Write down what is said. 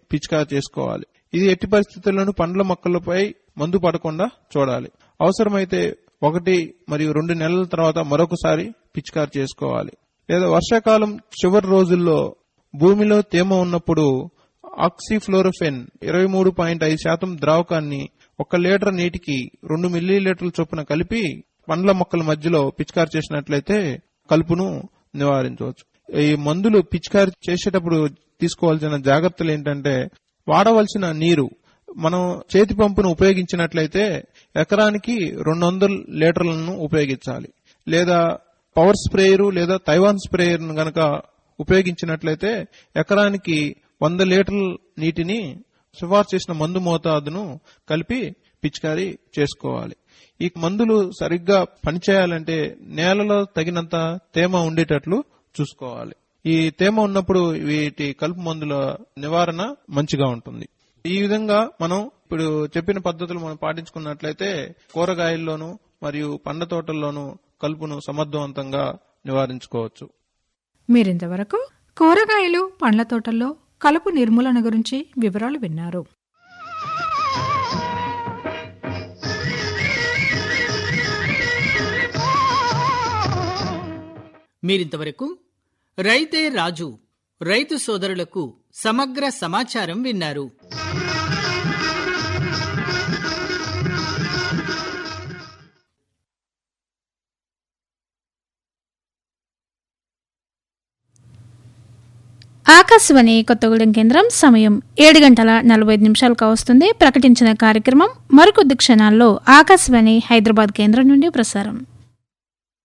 పిచికారి చేసుకోవాలి ఇది ఎట్టి పరిస్థితుల్లోనూ పండ్ల మొక్కలపై మందు పడకుండా చూడాలి అవసరమైతే ఒకటి మరియు రెండు నెలల తర్వాత మరొకసారి పిచికారి చేసుకోవాలి లేదా వర్షాకాలం చివరి రోజుల్లో భూమిలో తేమ ఉన్నప్పుడు ఆక్సిఫ్లోరోఫెన్ ఇరవై మూడు పాయింట్ ఐదు శాతం ద్రావకాన్ని ఒక లీటర్ నీటికి రెండు మిల్లీ లీటర్ల చొప్పున కలిపి పండ్ల మొక్కల మధ్యలో పిచికారి చేసినట్లయితే కలుపును నివారించవచ్చు ఈ మందులు పిచికారి చేసేటప్పుడు తీసుకోవాల్సిన జాగ్రత్తలు ఏంటంటే వాడవలసిన నీరు మనం చేతి పంపును ఉపయోగించినట్లయితే ఎకరానికి రెండు వందల లీటర్లను ఉపయోగించాలి లేదా పవర్ స్ప్రేయరు లేదా తైవాన్ స్ప్రేయర్ గనక ఉపయోగించినట్లయితే ఎకరానికి వంద లీటర్ల నీటిని సిఫార్సు చేసిన మందు మోతాదును కలిపి పిచికారీ చేసుకోవాలి ఈ మందులు సరిగ్గా పనిచేయాలంటే నేలలో తగినంత తేమ ఉండేటట్లు చూసుకోవాలి ఈ తేమ ఉన్నప్పుడు వీటి కలుపు మందుల నివారణ మంచిగా ఉంటుంది ఈ విధంగా మనం ఇప్పుడు చెప్పిన పద్ధతులు మనం పాటించుకున్నట్లయితే కూరగాయల్లోనూ మరియు పండ్ల తోటల్లోనూ కలుపును సమర్థవంతంగా నివారించుకోవచ్చు మీరింతవరకు కూరగాయలు పండ్ల తోటల్లో కలుపు నిర్మూలన గురించి వివరాలు విన్నారు మీరింతవరకు రైతే రాజు రైతు సోదరులకు సమగ్ర సమాచారం విన్నారు ఆకాశవాణి కొత్తగూడెం కేంద్రం సమయం ఏడు గంటల నలభై ఐదు నిమిషాలకు వస్తుంది ప్రకటించిన కార్యక్రమం మరికొద్ది క్షణాల్లో ఆకాశవాణి హైదరాబాద్ కేంద్రం నుండి ప్రసారం